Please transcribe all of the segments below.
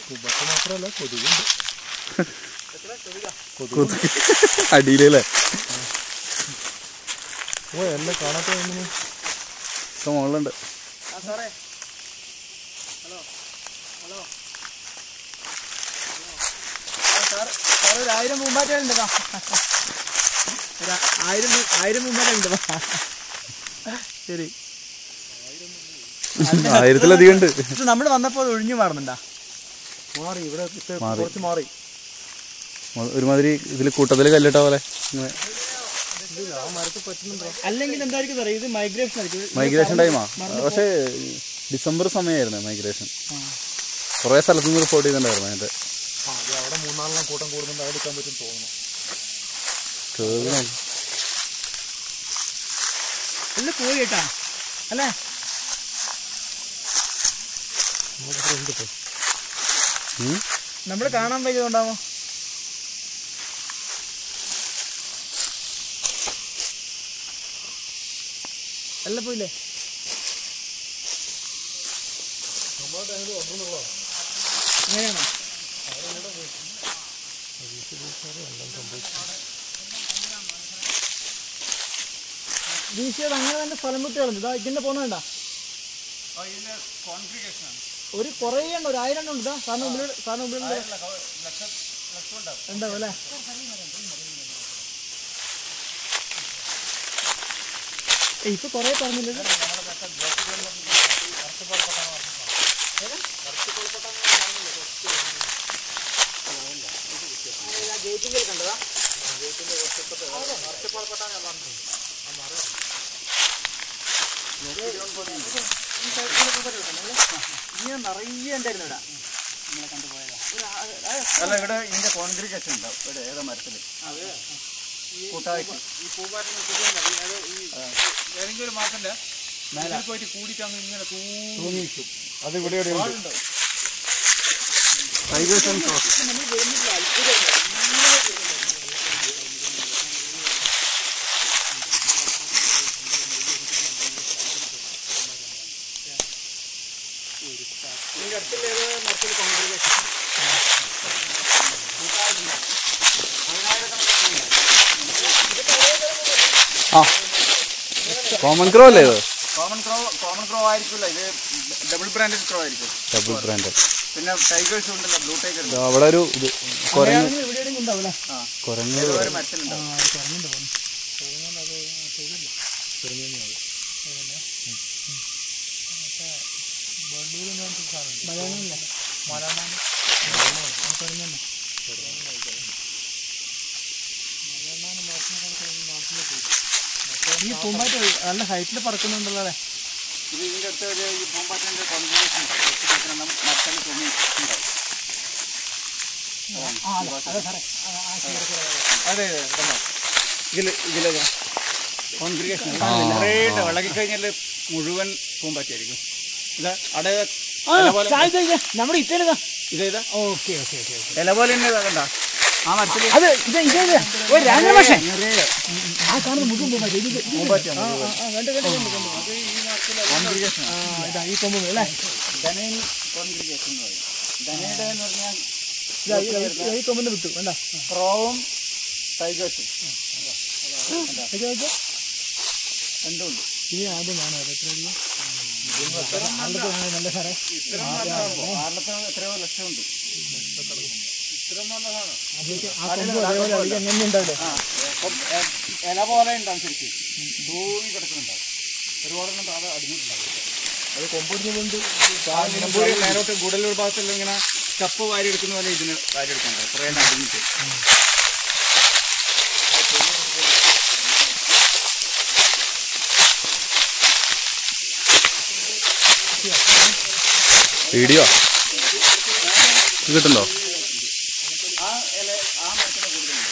പൂമ്പാറ്റ മാത്രമല്ല കൊതുകുണ്ട് കൊതുക് അടിയിലല്ലേ ഓ എന്നെ കാണാത്ത എങ്ങനെ ഇപ്പൊ മുകളിലുണ്ട് സാറേ ഹലോ ഹലോ സാർ സാർ ഒരു ആയിരം പൂമ്പാറ്റകളുണ്ട് വാ. ഒരു ആയിരം പൂ- ആയിരം പൂമ്പാറ്റകളുണ്ട് വാ. ശരി ആയിരത്തിലധികം ഉണ്ട് ഇത് നമ്മൾ വന്നപ്പോൾ ഒഴിഞ്ഞു മാറുന്നുണ്ടാ മാറി ഇവിടെ ഇപ്പൊ മാറി. കുറച്ച് മാറി ഒരുമാതിരി ഇതിൽ കൂട്ടത്തിൽ കല്ലിട്ട പോലെ ഇങ്ങനെ ഇല്ല ആ മരത്തിൽ പറ്റുന്നുണ്ടോ അല്ലെങ്കിൽ എന്തായിരിക്കും സാറേ ഇത് മൈഗ്രേഷൻ ആയിരിക്കും ഇത് മൈഗ്രേഷൻ ടൈമാ പക്ഷേ ഡിസംബർ സമയമായിരുന്നു മൈഗ്രേഷൻ കുറേ സ്ഥലത്തു നിന്ന് റിപ്പോർട്ട് ചെയ്തിട്ടുണ്ടായിരുന്നു അതിന്റെ ആ അത് അവിടെ മൂന്നാലെണ്ണം കൂട്ടം കൂടുന്നുണ്ട് അത് എടുക്കാൻ പറ്റും തോന്നുന്നു കേൾക്കണം ഉള്ളിൽ പോയി കേട്ടാ അല്ലേ ഉണ്ട് ഇപ്പൊ ഉം. നമ്മൾ കാണാൻ പറ്റിയതുണ്ടാവോ അല്ല പോയില്ലേ അങ്ങനെയാണോ വീശിയത് അങ്ങനെ തന്നെ സ്ഥലം വിട്ട് കളഞ്ഞു ഇതാ ഇതിന്റെ പോകുന്നണ്ട ഒരു കുറേ എണ്ണം ഒരു ആയിരം എണ്ണം ഉണ്ട് ഇതാ സാറിന് മുമ്പിൽ സാറിന് മുമ്പിൽ ഉണ്ടാവും അല്ലേ ഏയ്, ഇപ്പൊ കൊറേ പറഞ്ഞില്ലേ ഇങ്ങനെ നിറയെ ഉണ്ടായിരുന്നു ഇവിടെ നിങ്ങളെ കണ്ടുപോയതാ അല്ല ഇവിടെ ഇതിന്റെ കോൺഗ്രിഗേഷൻ ഉണ്ടാവും ഇവിടെ ഏതാ മരത്തില് കൂട്ടായിട്ട് ഏതെങ്കിലും ഒരു മാസത്തിന്റെ മേലെ പോയിട്ട് കൂടിയിട്ട് അങ്ങ് ഇങ്ങനെ തൂങ്ങി അത് ഇവിടെ ഇവിടെ ഉണ്ട് ആ കോമൺ ക്രോ അല്ലേ ഇത് കോമൺ ക്രോ കോമൺ ക്രോ ആയിരിക്കില്ല ഇത് ഡബിൾ ബ്രാൻഡഡ് ക്രോ ആയിരിക്കും ഡബിൾ ബ്രാൻഡ് പിന്നെ ടൈഗേഴ്സ് ഉണ്ടല്ലോ ബ്ലൂ ടൈഗർ അവിടെ ഒരു ഇത് കുരങ്ങ് ഇവിടെ എവിടെയെങ്കിലും ഉണ്ടാവില്ല കുരങ്ങ് ഒരു മരത്തിലുണ്ടാവും ഈ പൂമ്പാറ്റ നല്ല ഹൈറ്റിൽ പറക്കുന്നുണ്ടല്ലോ അല്ലേ ഇത് ഇതിന്റെ അടുത്ത് ഒരു ഈ പൂമ്പാറ്റന്റെ കോൺഗ്രിഗേഷൻ മരത്തിൽ തൂങ്ങി ഉണ്ടാവും അതെ കണ്ടോ ഇതില് ഇതിലെ കോൺഗ്രിഗേഷൻ കുറേ ഉണ്ട് ഇളകി കഴിഞ്ഞാൽ മുഴുവൻ പൂമ്പാറ്റയായിരിക്കും ഇത് അവിടെ ഇല പോലെ നമ്മുടെ ഇത്തേനതാ ഇതേതാ ഓക്കെ ഓക്കെ ഓക്കെ ഇല പോലെ തന്നെ ഇതാ കണ്ട ആ മരത്തിൽ അത് ഇത് ഇതേ ഒരു രാജമാഷേ നിറയെ ആ കാണുന്ന മുഴുവൻ പൂമ്പാറ്റ ഇത് ഇത് പൂമ്പാറ്റയാണ് ആ, ആ, കണ്ടു കണ്ടു കണ്ടു കണ്ടു കോൺഗ്രിഗേഷൻ ആ ഇതാ ഈ കൊമ്പ് അല്ലേ ധനയിൽ കോൺഗ്രിഗേഷൻ എന്ന് പറയും ധനയുടെ എന്ന് പറഞ്ഞാൽ ഇതാ ഈ- ഈ- ഈ കൊമ്പിന്റെ വിട്ടു വേണ്ട ക്രോവും ടൈഗേഴ്സും ഇത് നോക്കിയേ. രണ്ടും ഉണ്ട് ഇത് ആദ്യം കാണാം അത് എത്ര രൂപ? ആളുടെ കാണാൻ നല്ല സാറേ ആറിലത്തെ എത്രയോ ലക്ഷമുണ്ട് അതിലേക്ക് ആ കൊമ്പ് അതേപോലെ അതിലേക്ക് എങ്ങനെ ഉണ്ടാവില്ലേ അപ്പം എ- ഇല പോലെ ഉണ്ടാവും ശരിക്കും തൂങ്ങി കിടക്കുന്നുണ്ടാവും ഒരുപാടെണ്ണം താഴെ അടിഞ്ഞിട്ടുണ്ടാവും അത് കൊമ്പൊടിഞ്ഞ് കൊണ്ട് ആ നിലമ്പൂര് നേരോട്ട് ഗുഡല്ലൂർ ഭാഗത്തെല്ലാം ഇങ്ങനെ ചപ്പ് വാരി എടുക്കുന്ന പോലെ ഇതിന് വാരി എടുക്കണ്ടാവും കുറേ എണ്ണം അടിഞ്ഞിട്ട് വീഡിയോ ഇത് കിട്ടുന്നുണ്ടോ ആ ഇല ആ മരത്തിലെ കൂടുതലുണ്ട്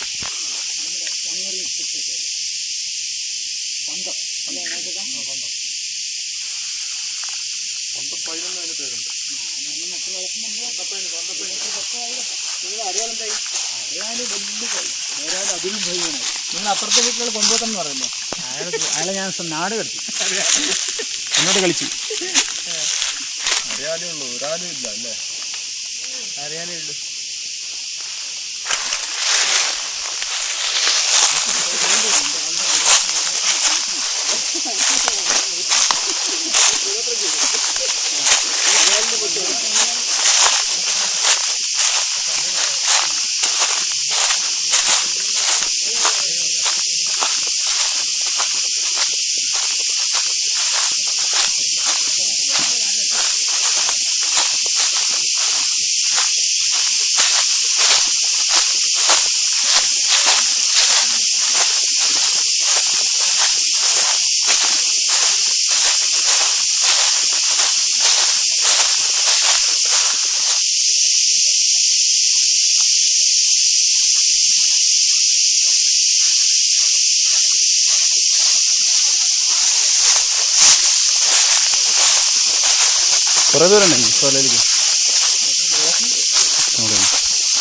നിങ്ങൾ അപ്പുറത്തെ വീട്ടിലുള്ള കൊണ്ടുപോട്ടെന്ന് പറയല്ലോ അയാൾ അയാളെ ഞാൻ നാട് കടത്തി എന്നോട് കളിച്ചു അറിയാലേ ഉള്ളൂ ഒരാളും ഇല്ല അല്ലേ അറിയാനേ ഉള്ളൂ കുറെ ദൂരം ഉണ്ട് സ്ഥലയിലേക്ക് അവിടെ ഉണ്ട്.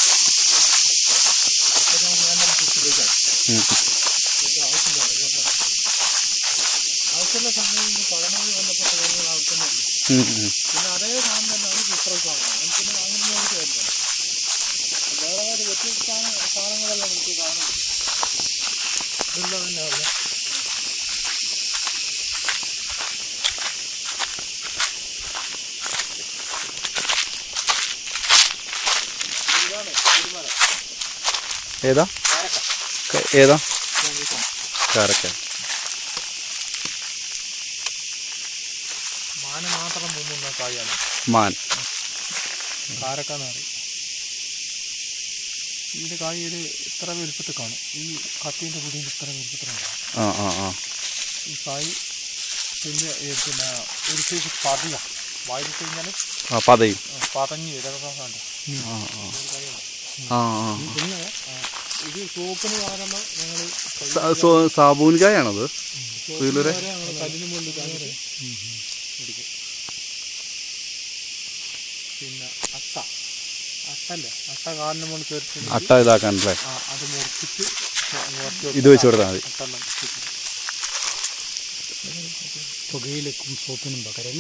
ഉം. ആവശ്യമുള്ള സമയം പഠനങ്ങൾ വന്നപ്പോൾ തുടങ്ങിയ ആവശ്യം ഉം, ഉം. പിന്നെ അതേ സാധനം തന്നെയാണ് ചിത്രം കാണുന്നത് എനിക്കിന് അങ്ങനെ ഒരു കാര്യമില്ല വേറെ ഒരു വ്യത്യസ്ത സാധനങ്ങളെല്ലാം നമുക്ക് കാണുന്നത് ഇല്ല തന്നെയല്ല ഏതാ ക- ഏതാ കാരക്ക മാന മാത്രം മുമ്പുള്ള കായാണ് മാൻ കാരക്കാന്ന് പറയും ഇതിന്റെ കായ് ഒരു ഇത്ര വലുപ്പത്തിൽ കാണും ഈ കത്തിന്റെ കുടിയിൽ ഇത്ര വലുപ്പത്തിലുണ്ടാവും ആ ആ ആ ഈ കായ് പിന്നെ ഈ പിന്നെ ഒരു സൈസ് പതിയ വായിൽ കഴിഞ്ഞാൽ ആ പതയും പതഞ്ഞ് ഇതൊക്കെ കണ്ടു ആ ആ ആ ആ പിന്നെ ഇത് സോപ്പിന് പകരം ഞങ്ങൾ സ- സോ- സാബൂൻ കായാണത് ഇതിലൊരു ഞങ്ങൾ കല്ലിന് മുകളിൽ കാണിച്ച് എടുക്കും പിന്നെ അട്ട അട്ടല്ലേ അട്ട കാലിന് മുകളിൽ കയറി അട്ട ഇതാക്കാനല്ലേ ആ അത് മുറിച്ചിട്ട് മുറിച്ച് ഇത് വെച്ച് കൊടുത്താൽ മതി അട്ടെല്ലാം പുകയിലേക്കും സോപ്പിനും പകരല്ലേ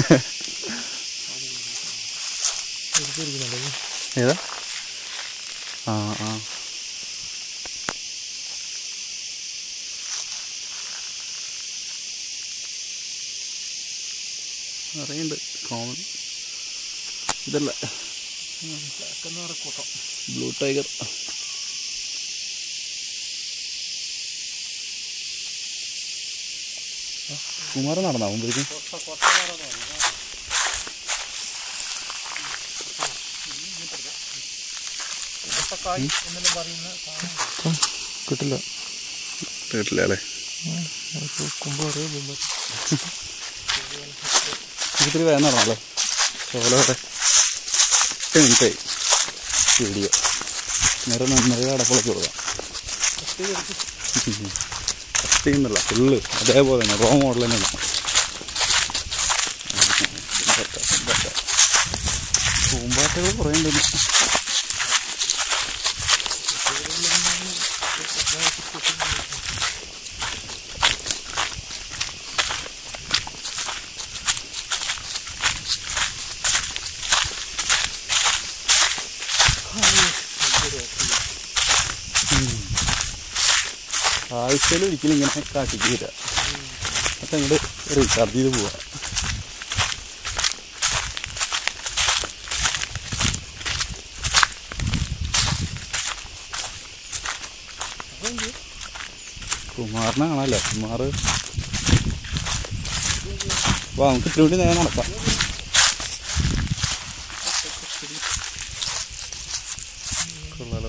ഏതാ ആ ആ അറിയണ്ട് കോമൺ ഇതല്ല ബ്ലൂ ടൈഗർ കുമാരൻ നടന്നാ മുമ്പേക്കും മുട്ടക്കായ് എന്നെല്ലാം പറയുന്ന സാധനം കിട്ടില്ല കേട്ടില്ല അല്ലേ കുമ്പ് അറിയാം കുമ്പ് ഇത്തിരി വേഗം നടന്നല്ലേ ചോല വരെ എട്ട് മിനിറ്റായി വീഡിയോ നേരെ നന്നായി അടപ്പളക്ക് പോകാം കട്ട് ചെയ്യുന്നില്ല ഫുള്ള് അതേപോലെ തന്നെ റോ മോഡൽ തന്നെയാണ് പൂമ്പാറ്റകൾ കുറേ ഉണ്ട് ആഴ്ചയിൽ ഒരിക്കലും ഇങ്ങനെ കാട്ടിക്ക് വരിക അപ്പം അങ്ങോട്ട് റീചാർജ് ചെയ്ത് പോവാ കുമാറിനെ കാണാല്ലേ കുമാർ വാ നമുക്ക് ഇത്തിരി കൂടി നേരെ നടക്കാം കൊള്ളാലോ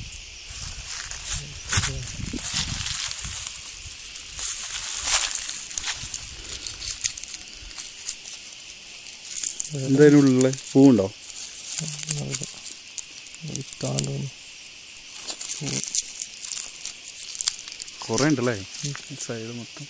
എന്തായാലും ഉള്ളിലെ പൂവുണ്ടോ കുറേ ഉണ്ടല്ലേ സൈഡ് മൊത്തം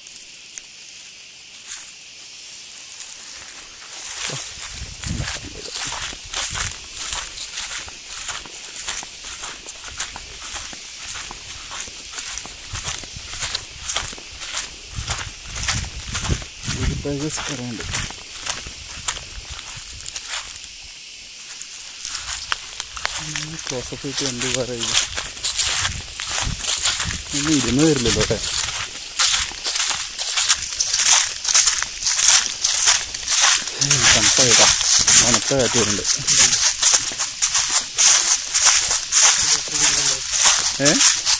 കുറേ ഉണ്ട് ക്ലോസപ്പ് കിട്ടി എന്ത് പറയുക ഒന്നും ഇരുന്ന് വരില്ലല്ലോ അല്ലേ തണുപ്പായിട്ടാ തണുത്ത കാറ്റ് വരുന്നുണ്ട് ഏ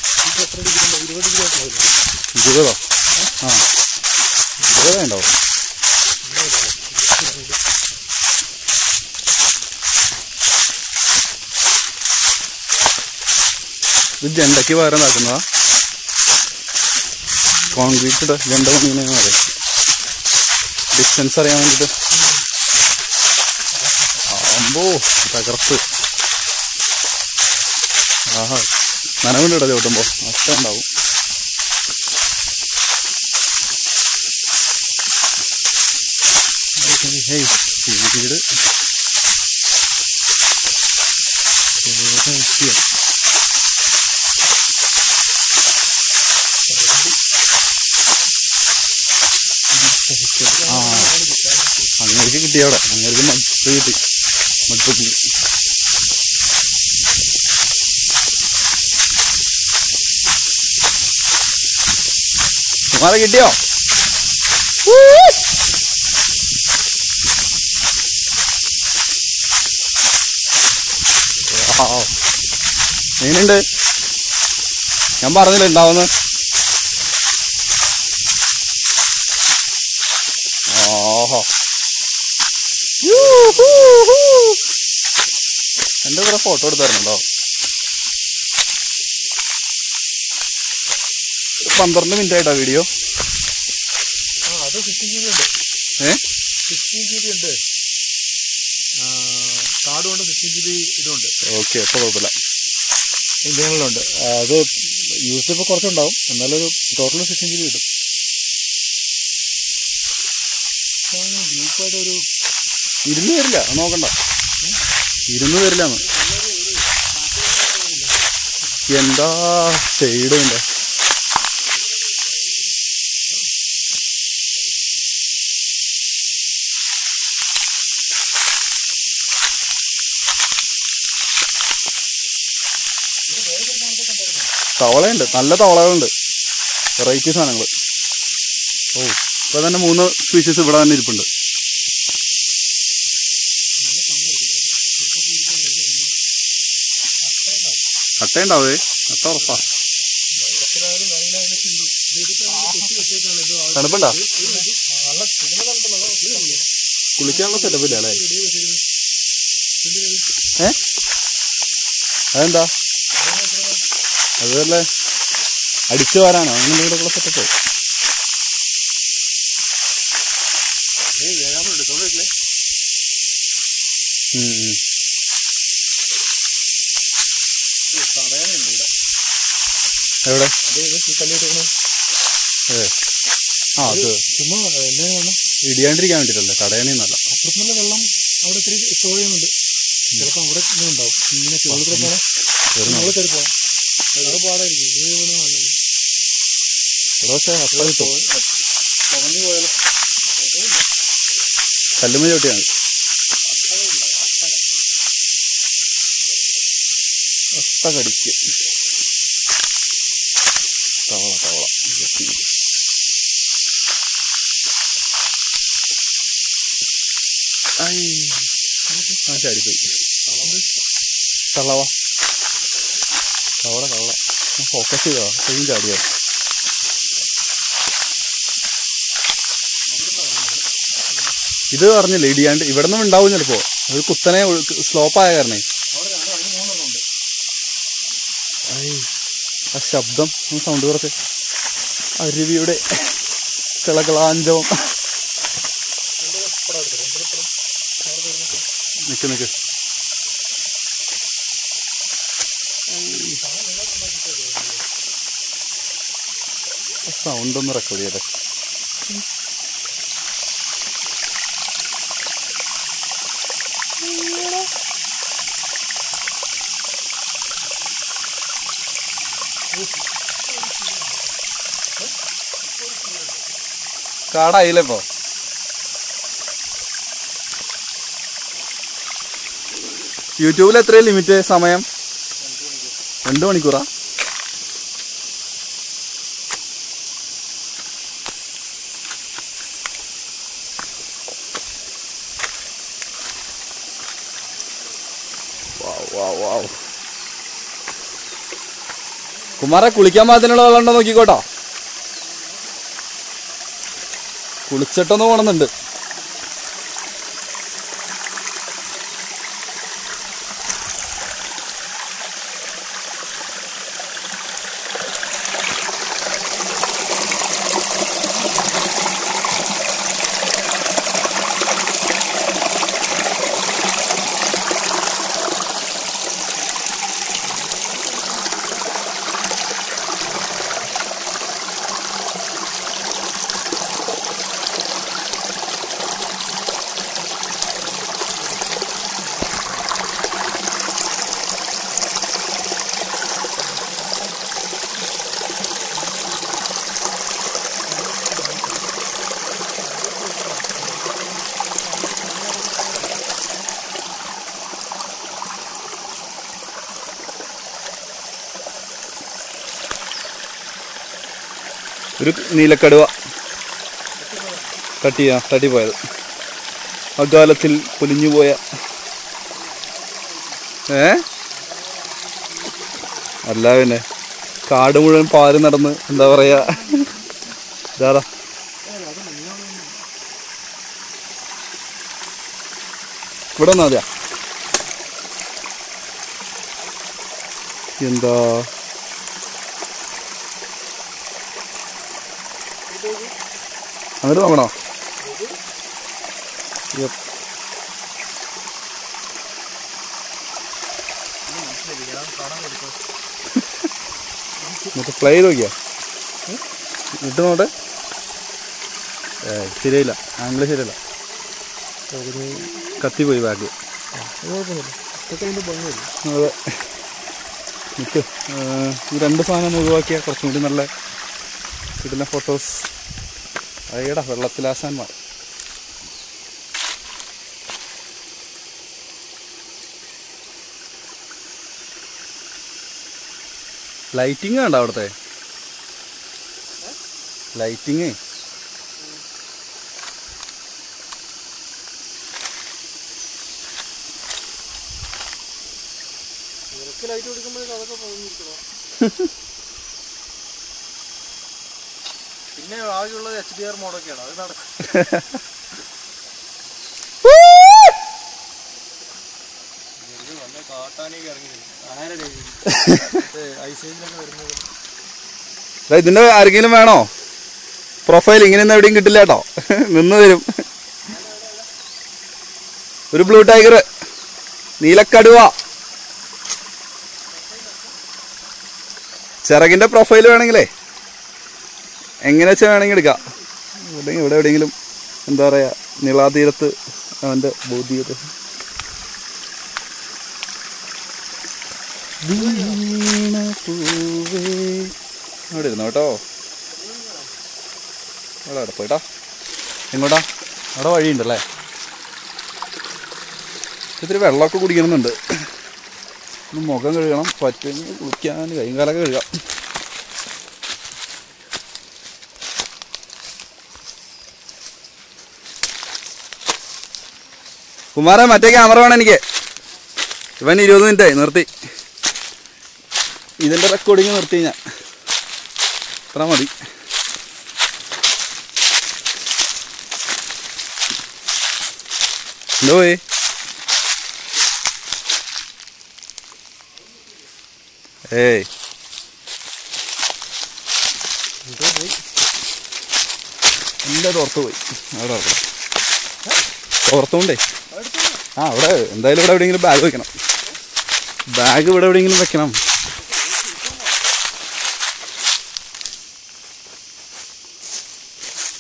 ഇരുപതോ ആ ഇരുപതേ ഉണ്ടാവും ഇത് ജണ്ടയ്ക്ക് പകരം നടക്കുന്നതാ കോൺക്രീറ്റ് ജണ്ട പണിയെന്ന് പറയും ഡിസ്റ്റൻസ് അറിയാൻ വേണ്ടിട്ട് അമ്പോ തകർത്ത് ആഹാ നനവുണ്ട് ചവിട്ടുമ്പോ നഷ്ടം ഉണ്ടാവും ഹേയ് വീട് ഏതാ ആ അങ്ങേക്ക് കിട്ടി അവിടെ അങ്ങേക്ക് മഡ് കിട്ടി മഡ് കുമാര കിട്ടിയോ എങ്ങനെയുണ്ട് ഞാൻ പറഞ്ഞില്ല ഉണ്ടാവുന്ന ഓഹോ എന്റെ കൂടെ ഫോട്ടോ എടുത്തായിരുന്നുണ്ടോ പന്ത്രണ്ട് മിനിറ്റ് ആയിട്ടാ വീഡിയോ ആ അത് ഫിഫ്റ്റീൻ ജി ബി ഉണ്ട് ഏ ഫിഫ്റ്റീൻ ജി ബി ഉണ്ട് കാർഡ് കൊണ്ട് ഫിഫ്റ്റീൻ ജി ബി ഇതുണ്ട് ഓക്കെ അപ്പൊ കുഴപ്പമില്ല ഇന്ത്യകളിലുണ്ട് അത് യൂസ് ഇപ്പോൾ കുറച്ചുണ്ടാവും എന്നാലൊരു ടോട്ടൽ ഫിഫ്റ്റീൻ ജി ബി കിട്ടും ഗ്രൂപ്പായിട്ട് ഒരു ഇരുന്ന് വരില്ല അത് നോക്കണ്ട ഇരുന്ന് വരില്ലാന്ന് എന്താ ഷെയ്ഡ് ഉണ്ട് തവളയുണ്ട് നല്ല തവളകളുണ്ട് വെറൈറ്റി സാധനങ്ങൾ ഓ ഇപ്പൊ തന്നെ മൂന്ന് സ്പീഷീസ് ഇവിടെ തന്നെ ഇരിപ്പുണ്ട് അട്ടയുണ്ടാവേ അട്ട ഉറപ്പാ തണുപ്പുണ്ടോ കുളിക്കാനുള്ള സെറ്റപ്പ് ഇല്ല അല്ലേ ഏ അതെന്താ അതല്ലേ അടിച്ചു വരാനോ അങ്ങനെ എന്തെങ്കിലുമൊക്കെ സെറ്റപ്പ് ഉം ഉം. എവിടെ അതെ ആ അത് ചുമ്മാ എന്നാണ് ഇടിയാണ്ടിരിക്കാൻ വേണ്ടിട്ടല്ലേ തടയണേന്നല്ല അപ്പുറത്തുനിന്നുള്ള വെള്ളം അവിടെ ഇത്തിരി സ്റ്റോർ ചെയ്യുന്നുണ്ട് ചിലപ്പോൾ അവിടെ ഇങ്ങനെ ഉണ്ടാവും ഇങ്ങനെ ചോദിക്കാൻ പോണേ നമ്മൾ കയറി പോകാം അത് പാടായിരിക്കും ഇത് പിന്നെ നല്ലത് ഇവിടെ പക്ഷേ അപ്പ കിട്ടും കുറഞ്ഞു പോയാലോ കല്ലുമ്മ ചവിട്ടിയാണ് അട്ട കടിക്ക് തവള തവള ഐ. ആ ചാടിപ്പോയി തള്ളവാ തവള തവള ഫോക്കസ് ചെയ്തോ ശരിക്കും ചാടിയോ ഇത് പറഞ്ഞില്ലേ ഇടിയാണ്ട് ഇവിടെ നിന്നും ഉണ്ടാവും ചിലപ്പോ അത് കുത്തനെ സ്ലോപ്പ് ആയ കാരണേ ഐ, ആ ശബ്ദം സൗണ്ട് കുറച്ച് അരുവിയുടെ കിളകളാഞ്ചവും നിക്ക് നിക്ക് സൗണ്ട് ഒന്ന് റെക്കോർഡ് ചെയ്യട്ടെ കാടായില്ലേ ഇപ്പൊ യൂട്യൂബിൽ എത്രയും ലിമിറ്റ് സമയം രണ്ട് മണിക്കൂറാ വാവ്, വാവ്, വാവ്. കുമാരെ കുളിക്കാൻ പാകത്തിനുള്ള വെള്ളം ഉണ്ടോ നോക്കിക്കോട്ടോ കുളിച്ചിട്ടൊന്ന് പോണമെന്നുണ്ട് ഒരു നീലക്കടുവ തട്ടിയാ തട്ടിപ്പോയത് അകാലത്തിൽ പൊലിഞ്ഞുപോയ ഏ അല്ല പിന്നെ കാട് മുഴുവൻ പാല് നടന്ന് എന്താ പറയാ ഇതാടാ ഇവിടെ വന്നാ മതിയാ എന്താ അങ്ങോട്ട് നോക്കണോ Yep. മറ്റേ ഫ്ലൈ നോക്കിയാ ഇട്ട് നോട്ടെ ഏ ശരിയായില്ല ആംഗിള് ശരിയല്ല കത്തിപ്പോയി ബാക്ക് കുഴപ്പമൊന്നുമില്ല ഇതൊക്കെ അതിൻ്റെ ഭംഗിയല്ലേ അതെ നിൽക്ക് ഈ രണ്ട് സാധനം ഒഴിവാക്കിയാൽ കുറച്ചും കൂടി നല്ല കിട്ടുന്ന ഫോട്ടോസ് അയ്യടാ വെള്ളത്തിലാശാന്മാർ ലൈറ്റിംഗ് കണ്ടോ അവിടുത്തെ ലൈറ്റിങ് ഇവർക്ക് ലൈറ്റ് കൊടുക്കുമ്പോഴേക്കും അതൊക്കെ പൊങ്ങിയിരിക്കണോ പിന്നെ ആകെയുള്ളത് എച്ച് ഡി ആർ മോഡൊക്കെയാണ് അത് നടക്കും കാട്ടാനൊക്കെ ഇറങ്ങി ആരുടെ ഐസേജിലൊക്കെ വരുന്നത് ദാ ഇതിന്റെ ആരെങ്കിലും വേണോ പ്രൊഫൈൽ ഇങ്ങനെയൊന്നും എവിടെയും കിട്ടില്ല കേട്ടോ നിന്ന് തരും ഒരു ബ്ലൂ ടൈഗർ നീലക്കടുവ ചിറകിന്റെ പ്രൊഫൈൽ വേണമെങ്കിലേ എങ്ങനെ വെച്ചാൽ വേണമെങ്കിൽ എടുക്കാം ഇവിടെ ഇവിടെ എവിടെയെങ്കിലും എന്താ പറയാ നീളാതീരത്ത് അവന്റെ ബോധ്യത അവിടെ ഇരുന്നു കേട്ടോ അവിടെ അവിടെ പോയിട്ടാ എങ്ങോട്ടാ അവിടെ വഴിയുണ്ടല്ലേ ഇത്തിരി വെള്ളമൊക്കെ കുടിക്കണമെന്നുണ്ട് ഒന്ന് മുഖം കഴുകണം പറ്റുമെങ്കിൽ കുളിക്കാൻ കൈയും കാലൊക്കെ കഴുകാം കുമാരൻ മറ്റേ ക്യാമറ വേണം എനിക്ക് ഇവൻ ഇരുപത് മിനിറ്റായി നിർത്തി ഇതിന്റെ റെക്കോർഡിങ് നിർത്തി ഞാൻ ഇത്ര മതി എന്തോ പോയി ഏയ് എല്ലാം ഓർത്ത് പോയി അവിടെ ഓർത്തോണ്ടേ ആ അവിടെ എന്തായാലും ഇവിടെ എവിടെയെങ്കിലും ബാഗ് വെക്കണം ബാഗ് ഇവിടെ എവിടെയെങ്കിലും വെക്കണം